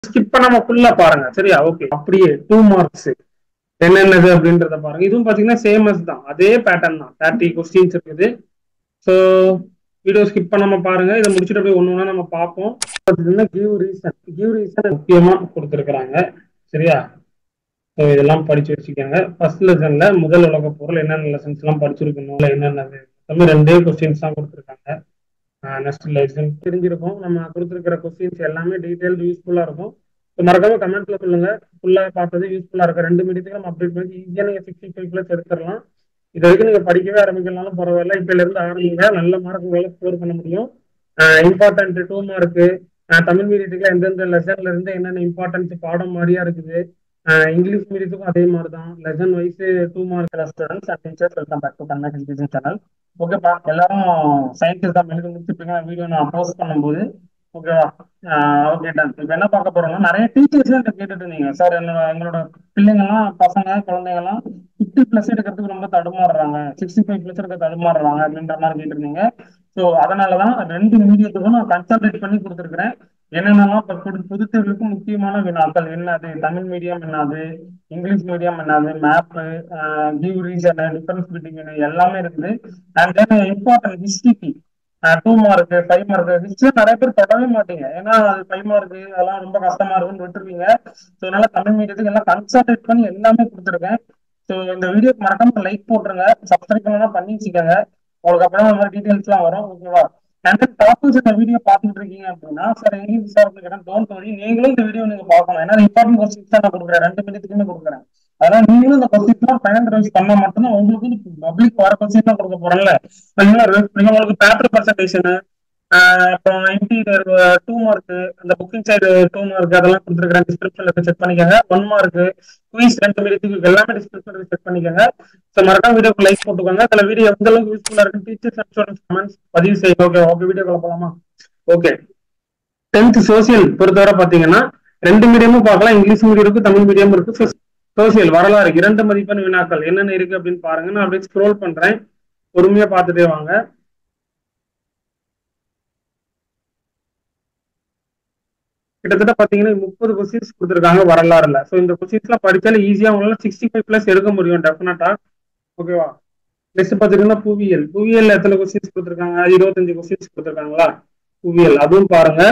skip பண்ணாம ஃபுல்லா பாருங்க சரியா ஓகே அப்படியே டூ மார்க்ஸ் என்னென்னது அப்படின்றத பாருங்க இதுவும் பாத்தீங்கன்னா சேமஸ் தான் அதே பேட்டர்ன் தான் தேர்ட்டி கொஸ்டின்ஸ் இருக்குது ஸோ வீடியோ ஸ்கிப் பண்ணாம பாருங்க இதை முடிச்சுட்டு அப்படியே ஒன்று ஒன்றா நம்ம பார்ப்போம் பார்த்தீங்கன்னா கிவ் ரீசன் கிவ் ரீசன் முக்கியமா கொடுத்துருக்குறாங்க சரியா ஸோ இதெல்லாம் படிச்சு வச்சுக்கோங்க ஃபர்ஸ்ட் லெசன்ல முதல் உலக பொருள் என்னென்ன லெசன்ஸ் எல்லாம் படிச்சிருக்கணும் என்னென்னது மொத்தமே ரெண்டே கொஸ்டின்ஸ் தான் கொடுத்துருக்காங்க நெக்ஸ்ட் லெசன் தெரிஞ்சிருக்கும் நம்ம கொடுத்துருக்கிற கொஸ்டின்ஸ் எல்லாமே டீடைல் யூஸ்ஃபுல்லா இருக்கும் ஸோ மறக்காம கமெண்ட்ல சொல்லுங்க ஃபுல்லா பார்த்தது யூஸ்ஃபுல்லா இருக்க ரெண்டு மீடியத்துக்கு நம்ம அப்டேட் பண்ணி ஈஸியா நீங்க சிக்ஸ்டி ஃபைவ் பிளஸ் எடுத்துடலாம் இது வரைக்கும் நீங்க படிக்கவே ஆரம்பிக்கலனாலும் பரவாயில்ல இப்ப இருந்து ஆரம்பிங்க நல்ல மார்க் உங்களால ஸ்கோர் பண்ண முடியும் இம்பார்ட்டன்ட் டூ மார்க்கு தமிழ் மீடியத்துக்கு எந்தெந்த லெசன்ல இருந்து என்னென்ன இம்பார்ட்டன்ஸ் பாடம் மாதிரியா இருக்குது இங்கிலீஷ் மீடியத்துக்கும் அதே மாதிரி தான் lesson wise two mark students and teachers welcome back to Convect education channel ஓகேப்பா எல்லாரும் சயின்ஸ் தான் எழுதி முடிச்சிருப்பீங்க வீடியோ நான் போஸ்ட் பண்ணும்போது ஓகேவா ஓகே டன் இப்போ என்ன பார்க்க போறோம்னா நிறைய டீச்சர்ஸ் என்கிட்ட கேட்டுட்டு இருந்தீங்க சார் என்னோட எங்களோட பிள்ளைங்கலாம் பசங்க குழந்தைங்கலாம் ஃபிஃப்டி பிளஸ் எடுக்கிறதுக்கு ரொம்ப தடுமாறுறாங்க சிக்ஸ்டி ஃபைவ் பிளஸ் எடுக்க தடுமாறுறாங்க அப்படின்ற மாதிரி கேட்டிருந்தீங்க ஸோ அதனாலதான் ரெண்டு மீடியத்துக்கும் நான் கன்சல்டேட் பண்ணி கொடுத்துருக்கிறேன் என்னென்னலாம் இப்போ புது புது தேர்வுக்கு முக்கியமான வினாக்கள் என்னது தமிழ் மீடியம் என்னது இங்கிலீஷ் மீடியம் என்னது map give reason difference between எல்லாமே இருக்குது அண்ட் தென் இம்பார்ட்டன்ட் ஹிஸ்ட்ரிக்கு two mark five mark history நிறைய பேர் தொடவே மாட்டீங்க ஏன்னா அது ஃபைவ் மார்க் அதெல்லாம் ரொம்ப கஷ்டமா இருக்குன்னு விட்டுருவீங்க ஸோ அதனால தமிழ் மீடியத்துக்கு எல்லாம் கன்சல்டேட் பண்ணி எல்லாமே கொடுத்துருக்கேன் ஸோ இந்த வீடியோக்கு மறக்காம லைக் போட்டுருங்க சப்ஸ்கிரைப் பண்ணலாம் பண்ணி வச்சுக்கோங்க உங்களுக்கு அப்புறம் இந்த மாதிரி டீடைல்ஸ்லாம் வரும் ஓகேவா அண்ட் டாபிக்ஸ் இந்த வீடியோ பார்த்துட்டு இருக்கீங்க அப்படின்னா சார் எங்கேயும் சார் கேட்டேன் டோன்ட் வரி நீங்களும் இந்த வீடியோ நீங்க பார்க்கணும் ஏன்னா இம்பார்ட்டன்ட் கொஸ்டின்ஸ் தான் நான் கொடுக்குறேன் ரெண்டு மினிட்டுக்குமே கொடுக்குறேன் அதனால நீங்களும் இந்த கொஸ்டின்ஸ்லாம் ஃபைனல் ரைஸ் பண்ணா மட்டும்தான் உங்களுக்கு வந்து பப்ளிக் வர கொஸ்டின் தான் கொடுக்க போறேன்ல நீங்க உங்களுக்கு பேப்பர் பர்சன்டேஷன் அப்புறம் இன்டீரியர் டூ மார்க் அந்த புக்கிங் சைடு டூ மார்க் அதெல்லாம் கொடுத்துருக்கிறேன் டிஸ்கிரிப்ஷன்ல செக் பண்ணிக்கோங்க ஒன் மார்க் குயிஸ் ரெண்டு மினிட்டுக்கு எல்லாமே டிஸ்கிரிப்ஷன்ல செக் பண்ணிக்கோங்க ஸோ மறக்காம வீடியோக்கு லைக் போட்டுக்கோங்க அதில் வீடியோ எந்த அளவுக்கு யூஸ்ஃபுல்லா இருக்கு டீச்சர்ஸ் அண்ட் ஸ்டூடெண்ட்ஸ் கமெண்ட்ஸ் பதிவு செய்யுங்க ஓகே ஓகே வீடியோ போலாமா ஓகே டென்த் சோசியல் பொறுத்தவரை பாத்தீங்கன்னா ரெண்டு மீடியமும் பார்க்கலாம் இங்கிலீஷ் மீடியம் இருக்கு தமிழ் மீடியம் இருக்கு சோசியல் வரலாறு இரண்டு மதிப்பெண் வினாக்கள் என்னென்ன இருக்கு அப்படின்னு பாருங்க நான் அப்படியே ஸ்க்ரோல் பண்றேன் பொறுமையா பார்த்துட்டே வாங்க கிட்டத்தட்ட பாத்தீங்கன்னா முப்பது கொஸ்டின்ஸ் கொடுத்துருக்காங்க வரலாறுல ஸோ இந்த கொஸ்டின்ஸ் எல்லாம் படிச்சாலும் ஈஸியா உங்களால சிக்ஸ்டி ஃபைவ் பிளஸ் எடுக்க முடியும் டெஃபினட்டா ஓகேவா நெக்ஸ்ட் பாத்தீங்கன்னா புவியியல் புவியியல் எத்தனை கொஸ்டின்ஸ் கொடுத்துருக்காங்க இருபத்தஞ்சு கொஸ்டின்ஸ் கொடுத்துருக்காங்களா புவியியல் அதுவும் பாருங்க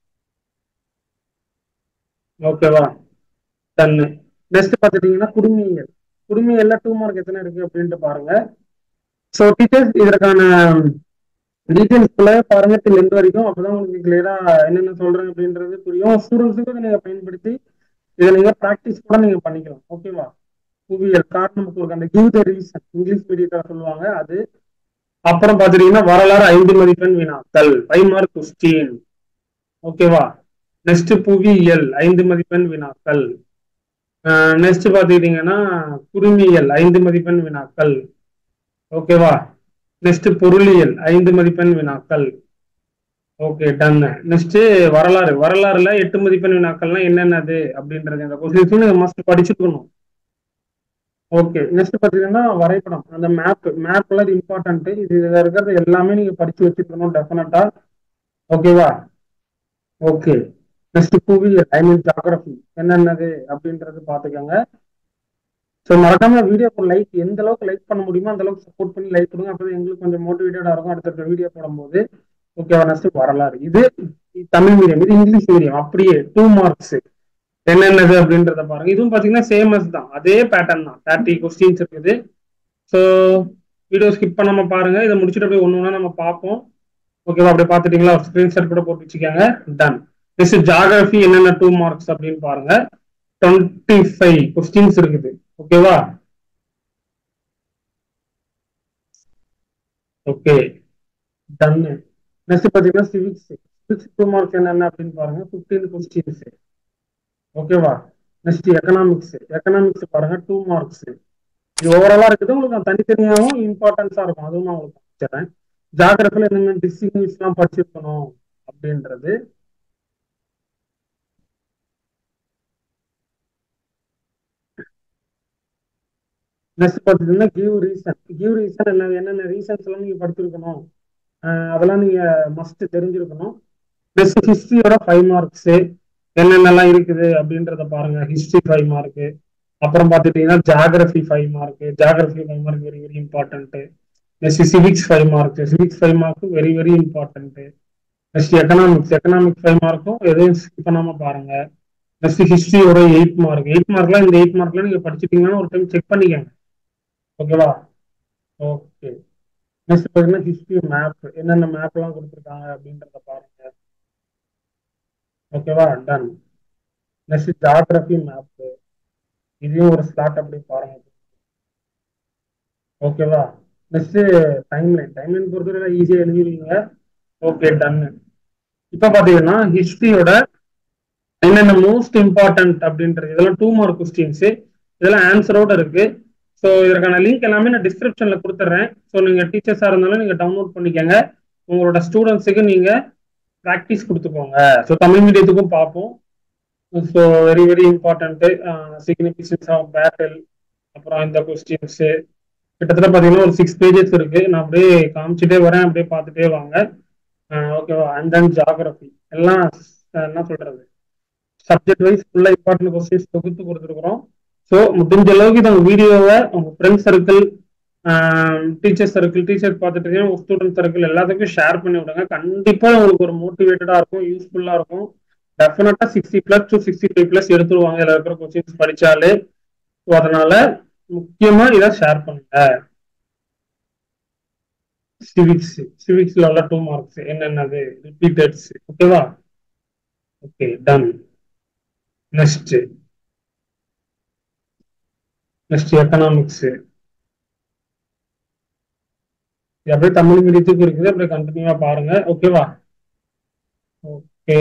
ஓகேவா டன்னு நெக்ஸ்ட் பாத்துட்டீங்கன்னா குடுமியியல் குடுமியல்ல டூ மார்க் எத்தனை இருக்கு அப்படின்ட்டு பாருங்க ஸோ டீச்சர்ஸ் இதற்கான டீட்டெயில்ஸ்குள்ள பாருங்க till end வரைக்கும் அப்பதான் உங்களுக்கு கிளியரா என்னென்ன சொல்றேன் அப்படின்றது புரியும் ஸ்டூடெண்ட்ஸுக்கு நீங்க பயன்படுத்தி இதை நீங்க ப்ராக்டிஸ் கூட நீங்க பண்ணிக்கலாம் ஓகேவா புவியியல் காரணம் உங்களுக்கு அந்த கிவ் த ரீசன் இங்கிலீஷ் மீடியத்தில் சொல்லுவாங்க அது அப்புறம் பாத்துட்டீங்கன்னா வரலாறு ஐந்து மதிப்பெண் வினாக்கள் ஃபைவ் மார்க் கொஸ்டின் ஓகேவா நெக்ஸ்ட் புவியியல் ஐந்து மதிப்பெண் வினாக்கள் நெக்ஸ்ட் பாத்துக்கிட்டீங்கன்னா குடுமியியல் ஐந்து மதிப்பெண் வினாக்கள் ஓகேவா நெக்ஸ்ட் பொருளியல் ஐந்து மதிப்பெண் வினாக்கள் ஓகே டன் நெக்ஸ்ட் வரலாறு வரலாறுல எட்டு மதிப்பெண் வினாக்கள்லாம் என்னென்னது அப்படின்றது அந்த கொஸ்டின்ஸ் நீங்க மஸ்ட் படிச்சுக்கணும் ஓகே நெக்ஸ்ட் பாத்தீங்கன்னா வரைபடம் அந்த மேப் மேப்ல இது இம்பார்ட்டன்ட் இது இதுல இருக்கிறது எல்லாமே நீங்க படிச்சு வச்சுக்கணும் டெஃபினட்டா ஓகேவா ஓகே நெக்ஸ்ட் புவியியல் ஐ மீன் ஜாகிரபி என்னென்னது அப்படின்றது பாத்துக்கோங்க ஸோ மறக்காம வீடியோக்கு லைக் எந்த அளவுக்கு லைக் பண்ண முடியுமோ அந்த அளவுக்கு சப்போர்ட் பண்ணி லைக் கொடுங்க அப்போ எங்களுக்கு கொஞ்சம் மோட்டிவேட்டடா இருக்கும் அடுத்த வீடியோ போடும்போது ஓகேவா நெக்ஸ்ட் வரலாறு இது தமிழ் மீடியம் இது இங்கிலீஷ் மீடியம் அப்படியே டூ மார்க்ஸ் என்னென்னது அப்படின்றத பாருங்க இதுவும் பாத்தீங்கன்னா சேமஸ் தான் அதே பேட்டர்ன் தான் தேர்ட்டி கொஸ்டின்ஸ் இருக்குது ஸோ வீடியோ ஸ்கிப் பண்ணாம பாருங்க இதை முடிச்சுட்டு அப்படியே ஒன்று ஒன்றா நம்ம பார்ப்போம் ஓகேவா அப்படியே பார்த்துட்டீங்களா ஒரு ஸ்கிரீன்ஷாட் கூட போட்டு வச்சுக்கோங்க டன் நெக்ஸ்ட் ஜாகிரபி என்னென்ன டூ மார்க்ஸ் அப்படின்னு பாருங்க டுவெண்ட்டி ஃபைவ் கொஸ்டின்ஸ் இருக்குது ஓகேவா ஓகே டன்னு நெக்ஸ்ட் பாத்தீங்கன்னா சிவிக்ஸ் சிவிக்ஸ் டூ மார்க்ஸ் என்னென்ன அப்படின்னு பாருங்க ஃபிஃப்டீன் கொஸ்டின்ஸ் ஓகேவா நெக்ஸ்ட் எக்கனாமிக்ஸ் எக்கனாமிக்ஸ் பாருங்க டூ மார்க்ஸ் இது ஓவராலா இருக்குது உங்களுக்கு நான் தனித்தனியாகவும் இம்பார்ட்டன்ஸா இருக்கும் அதுவும் நான் உங்களுக்கு படிச்சிடறேன் ஜாகிரபில என்னென்ன டிஸ்டிங்விஷ் எல்லாம் படிச்சிருக்கணும் அப்படின்றது நெக்ஸ்ட் பார்த்தீங்கன்னா கிவ் ரீசன் கிவ் ரீசன் என்ன என்னென்ன ரீசன்ஸ் எல்லாம் நீங்க படிச்சிருக்கணும் அதெல்லாம் நீங்க மஸ்ட் தெரிஞ்சிருக்கணும் நெக்ஸ்ட் ஹிஸ்டரியோட ஃபைவ் மார்க்ஸ் என்னென்னலாம் இருக்குது அப்படின்றத பாருங்க ஹிஸ்டரி ஃபைவ் மார்க்கு அப்புறம் பார்த்துட்டீங்கன்னா geography five mark geography five mark very very important next civics five mark civics five mark very very important next economics economics five மார்க்கும் எதையும் ஸ்கிப் பண்ணாம பாருங்க நெக்ஸ்ட் ஹிஸ்டரியோட எயிட் மார்க் எயிட் மார்க்ல இந்த eight மார்க்ல நீங்க படிச்சிட்டீங்கன்னா ஒரு டைம் செக் பண்ணிக்கோங்க ஓகேவா ஓகே நெக்ஸ்ட் பார்த்தீங்கன்னா ஹிஸ்டரி மேப் என்னென்ன மேப்லாம் கொடுத்துருக்காங்க அப்படின்றத பாருங்க ஓகேவா டன் நெக்ஸ்ட் ஜாகிரபி மேப் இதையும் ஒரு ஸ்லாட் அப்படி பாருங்க ஓகேவா நெக்ஸ்ட் டைம்லைன் டைம்லைன் பொறுத்தவரை ஈஸியாக எழுதிடுவீங்க ஓகே டன் இப்போ பார்த்தீங்கன்னா ஹிஸ்டரியோட என்னென்ன மோஸ்ட் இம்பார்ட்டன்ட் அப்படின்றது இதெல்லாம் டூ மார்க் கொஸ்டின்ஸ் இதெல்லாம் ஆன்சரோட இருக்கு ஸோ இதற்கான லிங்க் எல்லாமே நான் டிஸ்கிரிப்ஷன்ல கொடுத்துட்றேன் ஸோ நீங்க டீச்சர்ஸா இருந்தாலும் நீங்க டவுன்லோட் பண்ணிக்கோங்க உங்களோட ஸ்டூடெண்ட்ஸுக்கு நீங்க ப்ராக்டிஸ் கொடுத்துக்கோங்க ஸோ தமிழ் மீடியத்துக்கும் பார்ப்போம் so very very important significance of battle அப்புறம் இந்த கொஸ்டின்ஸ் கிட்டத்தட்ட பார்த்தீங்கன்னா ஒரு சிக்ஸ் பேஜஸ் இருக்கு நான் அப்படியே காமிச்சிட்டே வரேன் அப்படியே பார்த்துட்டே வாங்க ஓகேவா அண்ட் தென் ஜாகிரபி எல்லாம் என்ன சொல்றது சப்ஜெக்ட் வைஸ் ஃபுல்லாக இம்பார்ட்டன்ட் கொஸ்டின்ஸ் தொகுத்து கொடுத்துருக்குறோம் ஸோ முடிஞ்ச அளவுக்கு இந்த வீடியோவை உங்க friends circle teacher circle teacher பார்த்துட்டு உங்க ஸ்டூடெண்ட் சர்க்கிள் எல்லாத்துக்கும் ஷேர் பண்ணி விடுங்க கண்டிப்பா உங்களுக்கு ஒரு மோட்டிவேட்டடா இருக்கும் யூஸ்ஃபுல்லா இருக்கும் டெஃபினட்டா sixty plus to sixty five plus எடுத்துருவாங்க இதுல இருக்கிற கொஸ்டின்ஸ் படிச்சாலே ஸோ அதனால முக்கியமா இதை ஷேர் பண்ணுங்க சிவிக்ஸ் சிவிக்ஸ்ல உள்ள டூ மார்க்ஸ் என்னென்னது ரிப்பீட்டட்ஸ் ஓகேவா okay done next next economics அப்படியே தமிழ் மீடியத்துக்கு இருக்குது அப்படியே கண்டினியூவா பாருங்க ஓகேவா ஓகே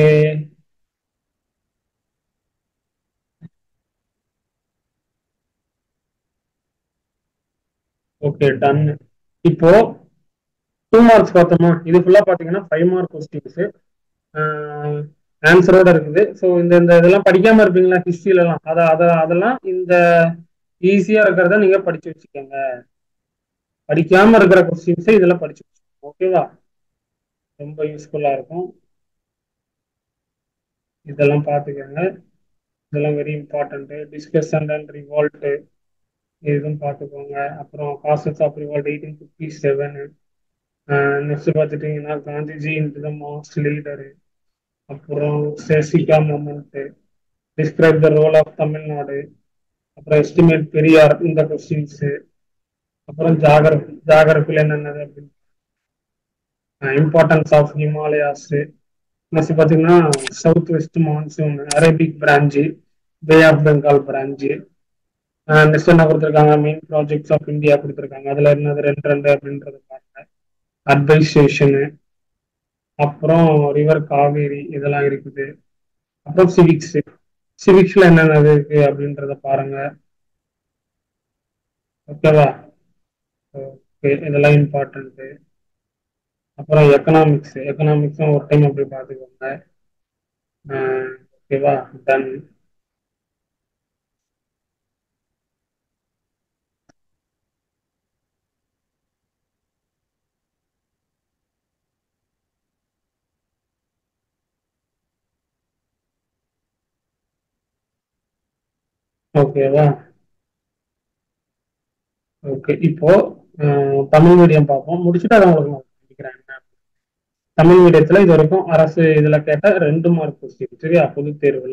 ஓகே டன் இப்போ டூ மார்க்ஸ் பார்த்தோமா இது ஃபுல்லா பாத்தீங்கன்னா ஃபைவ் மார்க் கொஸ்டின்ஸ் ஆன்சரோட இருக்குது ஸோ இந்த இந்த இதெல்லாம் படிக்காம இருப்பீங்களா ஹிஸ்ட்ரியில எல்லாம் அத அத அதெல்லாம் இந்த ஈஸியா இருக்கிறத நீங்க படிச்சு வச்சுக்கோங்க படிக்காம இருக்கிற கொஸ்டின்ஸை இதெல்லாம் படிச்சு வச்சுக்கோங்க ஓகேவா ரொம்ப யூஸ்ஃபுல்லா இருக்கும் இதெல்லாம் பார்த்துக்கோங்க இதெல்லாம் very important discussion and revolt இதுவும் பார்த்துக்கோங்க அப்புறம் causes of revolt eighteen fifty seven next பார்த்துட்டீங்கன்னா Gandhiji into the mass leader அப்புறம் சேசிகா movement describe the role of Tamil Nadu அப்புறம் எஸ்டிமேட் பெரியார் இந்த கொஸ்டின்ஸ் அப்புறம் ஜாகிரபி ஜாகிரபியில் என்னென்னது அப்படின்னு இம்பார்ட்டன்ஸ் ஆஃப் ஹிமாலயாஸ் நெக்ஸ்ட் பார்த்தீங்கன்னா south west monsoon Arabic branch bay of Bengal branch next என்ன கொடுத்துருக்காங்க மெயின் ப்ராஜெக்ட்ஸ் ஆஃப் இந்தியா கொடுத்துருக்காங்க அதுல என்னது ரெண்டு ரெண்டு அப்படின்றத பாருங்க அட்வைசேஷனு அப்புறம் ரிவர் காவேரி இதெல்லாம் இருக்குது அப்புறம் சிவிக்ஸ் சிவிக்ஸ்ல என்னென்ன இருக்கு அப்படின்றத பாருங்க ஓகேவா ஓகே இதெல்லாம் இம்பார்ட்டன்ட் அப்புறம் எக்கனாமிக்ஸ் எக்கனாமிக்ஸும் ஒரு டைம் அப்படி பார்த்துக்கோங்க ஓகேவா டன் ஓகேவா ஓகே இப்போ தமிழ் மீடியம் பார்ப்போம் முடிச்சுட்டு அதை உங்களுக்கு நான் காமிக்கிறேன் தமிழ் மீடியத்துல இது வரைக்கும் அரசு இதுல கேட்ட ரெண்டு மார்க் கொஸ்டின் சரியா பொது தேர்வுல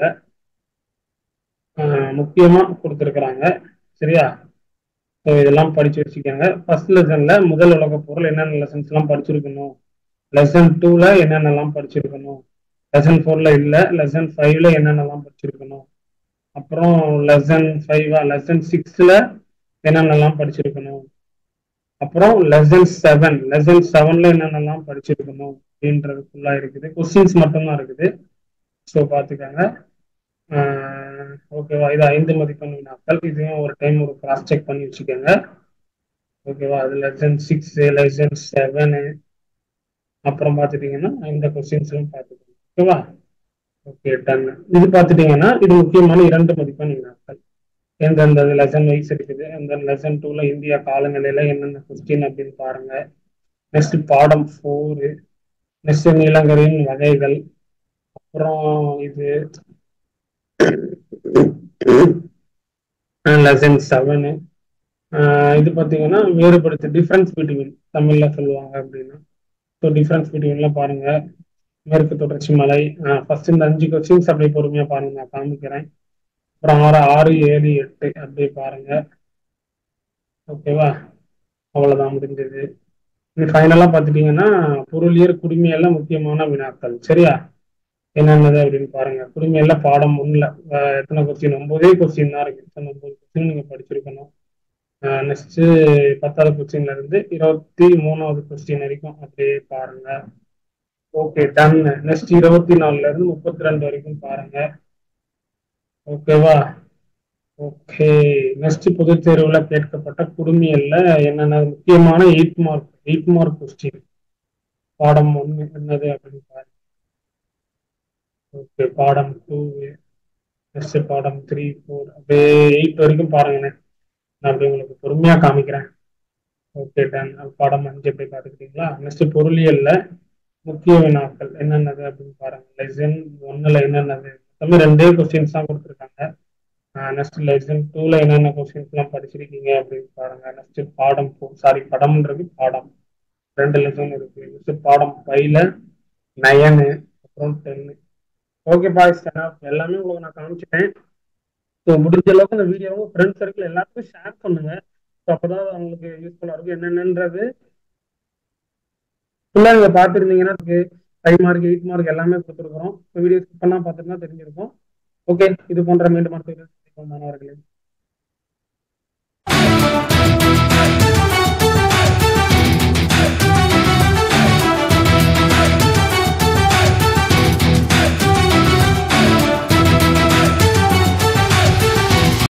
முக்கியமா கொடுத்துருக்குறாங்க சரியா ஸோ இதெல்லாம் படிச்சு வச்சுக்கோங்க ஃபர்ஸ்ட் லெசன்ல முதல் உலக பொருள் என்னென்ன லெசன்ஸ் எல்லாம் படிச்சிருக்கணும் லெசன் டூல என்னென்னலாம் படிச்சிருக்கணும் லெசன் ஃபோர்ல இல்லை லெசன் ஃபைவ்ல என்னென்னலாம் படிச்சிருக்கணும் அப்புறம் லெசன் ஃபைவா லெசன் சிக்ஸ்ல என்னென்னலாம் படிச்சிருக்கணும் அப்புறம் லெசன் செவன் லெசன் செவன்ல என்னென்னலாம் படிச்சிருக்கணும் அப்படின்றது ஃபுல்லா இருக்குது கொஸ்டின்ஸ் மட்டும்தான் இருக்குது ஸோ பார்த்துக்கோங்க ஓகேவா இது ஐந்து மதிப்பெண் வினாக்கள் இதையும் ஒரு டைம் ஒரு கிராஸ் செக் பண்ணி வச்சுக்கோங்க ஓகேவா அது லெசன் சிக்ஸ் லெசன் செவனு அப்புறம் பார்த்துட்டீங்கன்னா இந்த கொஸ்டின்ஸ்லாம் பார்த்துக்கோங்க ஓகேவா ஓகே டன் இது பார்த்துட்டீங்கன்னா இது முக்கியமான இரண்டு மதிப்பெண் வினாக்கள் எந்தெந்த லெசன் வைஸ் இருக்குது அந்த லெசன் டூல இந்தியா காலநிலையில என்னென்ன கொஸ்டின் அப்படின்னு பாருங்க நெக்ஸ்ட் பாடம் ஃபோரு நெக்ஸ்ட் நீலங்கரின் வகைகள் அப்புறம் இது லெசன் செவனு இது பார்த்தீங்கன்னா வேறுபடுத்து டிஃப்ரென்ஸ் பிட்வீன் தமிழ்ல சொல்லுவாங்க அப்படின்னா ஸோ டிஃப்ரென்ஸ் பிட்வீன்ல பாருங்க மேற்கு தொடர்ச்சி மலை ஃபர்ஸ்ட் இந்த அஞ்சு கொஸ்டின்ஸ் அப்படியே பொறுமையா பாருங்க நான் காமிக்கிறேன் அப்புறம் ஆறு ஆறு ஏழு எட்டு அப்படியே பாருங்க ஓகேவா அவ்வளவுதான் முடிஞ்சது இது ஃபைனலா பாத்துட்டீங்கன்னா பொருளியர் குடிமையெல்லாம் முக்கியமான வினாக்கள் சரியா என்னென்னது அப்படின்னு பாருங்க குடிமையில பாடம் ஒண்ணுல எத்தனை கொஸ்டின் ஒன்பதே கொஸ்டின் தான் இருக்கு எத்தனை ஒன்பது கொஸ்டின் நீங்க படிச்சிருக்கணும் நெக்ஸ்ட் பத்தாவது கொஸ்டின்ல இருந்து இருபத்தி மூணாவது கொஸ்டின் வரைக்கும் அப்படியே பாருங்க ஓகே டன் நெக்ஸ்ட் இருபத்தி நாலுல இருந்து முப்பத்தி ரெண்டு வரைக்கும் பாருங்க ஓகேவா ஓகே நெக்ஸ்ட் பொது தேர்வுல கேட்கப்பட்ட குடுமியல்ல என்னென்ன முக்கியமான eight mark eight mark question பாடம் ஒன்று என்னது அப்படின்னு பாருங்க ஓகே பாடம் டூ நெக்ஸ்ட் பாடம் த்ரீ ஃபோர் அப்படியே எயிட் வரைக்கும் பாருங்கண்ணே நான் அப்படி உங்களுக்கு பொறுமையா காமிக்கிறேன் ஓகே டன் பாடம் அஞ்சு அப்படி பார்த்துக்கிட்டீங்களா நெக்ஸ்ட் பொருளியல்ல முக்கிய வினாக்கள் என்னென்னது அப்படின்னு பாருங்க லெசன் ஒன்னுல என்னென்னது மொத்தமே ரெண்டே கொஸ்டின்ஸ் தான் கொடுத்துருக்காங்க நெக்ஸ்ட் லெசன் டூல என்னென்ன கொஸ்டின்ஸ் எல்லாம் படிச்சிருக்கீங்க அப்படின்னு பாருங்க நெக்ஸ்ட் பாடம் சாரி படம்ன்றது பாடம் ரெண்டு லெசன் இருக்கு நெக்ஸ்ட் பாடம் ஃபைவ்ல நயனு அப்புறம் டென்னு ஓகே பாய்ஸ் எல்லாமே உங்களுக்கு நான் காமிச்சிட்டேன் ஸோ முடிஞ்ச அளவுக்கு இந்த வீடியோவை ஃப்ரெண்ட்ஸ் சர்க்கிள் எல்லாருக்கும் ஷேர் பண்ணுங்க ஸோ அப்போதான் அவங்களுக்கு யூஸ்ஃபுல்லாக இருக்கும் என்னென்னன்றது ஃபுல்லாக நீங்கள் பார்த்துருந்தீங்கன்னா ஃபைவ் மார்க் எயிட் மார்க் எல்லாமே கொடுத்துருக்குறோம் வீடியோ ஸ்கிப் பண்ணால் பார்த்துட்டுனா தெரிஞ்சிருக்கும் ஓகே இது போன்ற மீண்டும் மாணவர்களே